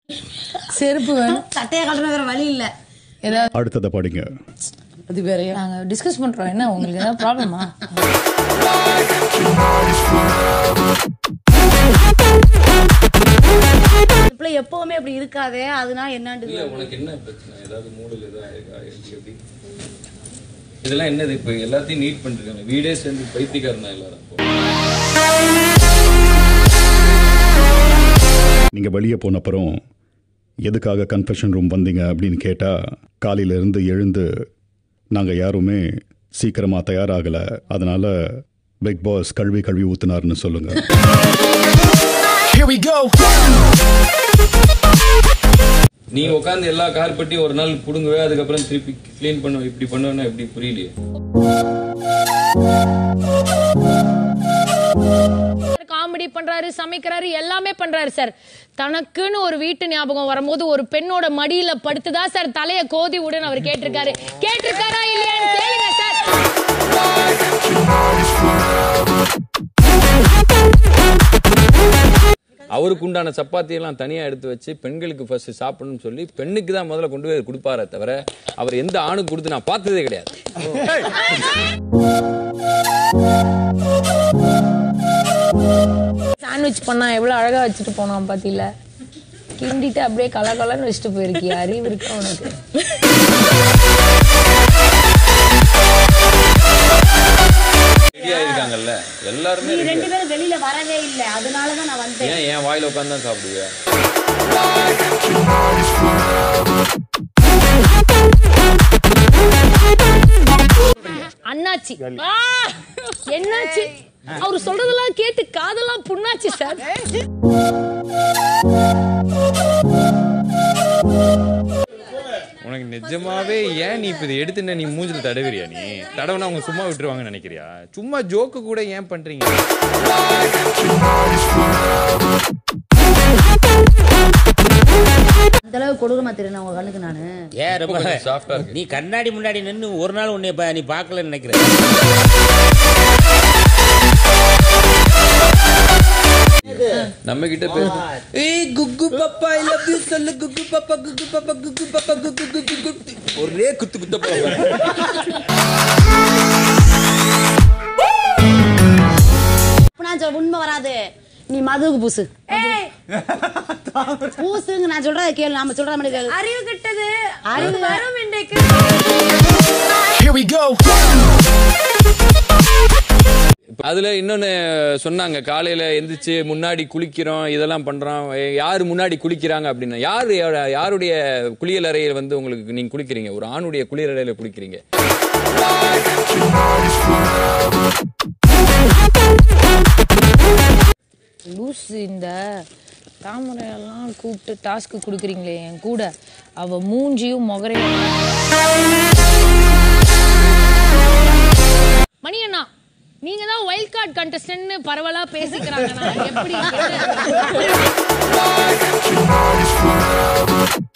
செருப்பு வேணும் சட்டையை கட்டுற வேற வழி இல்ல ஏதாவது அடுத்ததை படிங்க அது வேறையா நாங்க டிஸ்கஸ் பண்றோம் என்ன உங்களுக்கு ஏதாவது ப்ராப்ளமா இப்ப எப்பவுமே அப்படி இருக்காதே அதனால என்னன்னு இல்ல உனக்கு என்ன பிரச்சனை ஏதாவது மூடல் ஏதாவது இருக்கா எப்படி எப்படி இதெல்லாம் என்னது இப்ப எல்லாத்தையும் நீட் பண்ணிருக்காங்க வீடே சேர்ந்து பைத்தியக்காரன் தான் எல்லாரும் அப்போ. நீங்க வெளியே போன அப்புறம் எதுக்காக கன்ஃபெஷன் ரூம் வந்தீங்க அப்படின்னு கேட்டா காலையில இருந்து எழுந்து நாங்க யாருமே சீக்கிரமா தயாராகல அதனால பிக் பாஸ் கழுவி கழுவி ஊத்துனாருன்னு சொல்லுங்க Here we go. நீ உட்காந்து எல்லா கார்பெட்டையும் ஒரு நாள் புடுங்குவே அதுக்கப்புறம் திருப்பி க்ளீன் பண்ணுவ இப்படி பண்ணுவேன்னா எப்படி புரியலையே காமெடி பண்றாரு சமைக்கிறாரு எல்லாமே பண்றாரு சார் தனக்குன்னு ஒரு வீட்டு ஞாபகம் வரும்போது ஒரு பெண்ணோட மடியில படுத்துதான் சார் தலைய கோதி விடுன்னு அவர் கேட்டிருக்காரு கேட்டிருக்காரா இல்லையான்னு கேளுங்க சார் அவருக்கு உண்டான சப்பாத்தி எல்லாம் தனியா எடுத்து வச்சு பெண்களுக்கு ஃபர்ஸ்ட் சாப்பிடணும்னு சொல்லி பெண்ணுக்கு தான் முதல்ல கொண்டு போய் கொடுப்பாரே தவிர அவர் எந்த ஆணுக்கு கொடுத்து நான் பார்த்ததே கிடையாது சாண்ட்விச் பண்ணா எவ்வளவு அழகா வச்சுட்டு போனான் பாத்தீங்களா கிண்டிட்டு அப்படியே கலகலன்னு வச்சுட்டு போயிருக்கியா அறிவு இருக்கா உனக்கு ரெடியா இருக்காங்கல்ல எல்லாருமே நீ ready ரெண்டு ஆ- பேரும் வெளியில வரவே இல்ல அதனாலதான் நான் வந்தேன் ஏன் என் வாயில உட்காந்து தான் சாப்பிடுவேன் அண்ணாச்சி ஆ! என்னாச்சு அவர் சொல்றதெல்லாம் கேட்டு காதெல்லாம் புண்ணாச்சு சார் உனக்கு நிஜமாவே ஏன் நீ இப்ப இதை எடுத்துன நீ மூஞ்சில தடவிறியா நீ தடவுனா அவங்க சும்மா விட்டுருவாங்கன்னு நினைக்கிறியா சும்மா ஜோக்கு கூட ஏன் பண்றீங்க அந்த அளவுக்கு கொடூரமா தெரியும் உங்க கண்ணுக்கு நானு ஏன் ரொம்ப கொஞ்சம் soft ஆ இருக்கு. நீ கண்ணாடி முன்னாடி நின்னு ஒரு நாள் உன்னை ப- நீ பார்க்கலன்னு நினைக்கிறேன் நம்ம கிட்ட பேச ஏய் குக்கு பாப்பா ஐ லவ் யூ சொல்லு குக்கு பாப்பா குக்கு பாப்பா குக்கு பாப்பா குக்கு குக்கு குக்கு ஒரே குத்து குத்த போறோம் அப்ப நான் சொல்ல உண்மை வராது நீ மதுவுக்கு பூசு பூசுங்க நான் சொல்றத கேளு நாம சொல்ற மாதிரி கேளு அறிவு கிட்டது அறிவு வரும் இன்றைக்கு Here we go. அதுல இன்னொன்னு சொன்னாங்க காலையில எந்திரிச்சு முன்னாடி குளிக்கிறோம் இதெல்லாம் பண்றோம் ஏ, யாரு முன்னாடி குளிக்கிறாங்க அப்படின்னா யாரு யார- யாருடைய குளியல் அறையில வந்து உங்களுக்கு நீங்க குளிக்கிறீங்க ஒரு ஆணுடைய குளியல் அறையில குளிக்கிறீங்க லூஸ் இந்த தாமரையெல்லாம் கூப்பிட்டு டாஸ்க் கொடுக்குறீங்களே என் கூட அவ மூஞ்சியும் முகரையும் மணி அண்ணா நீங்க தான் வைல்ட் கார்டு கண்டஸ்டன்ட்னு பரவலா பேசிக்கிறாங்க நான் எப்படி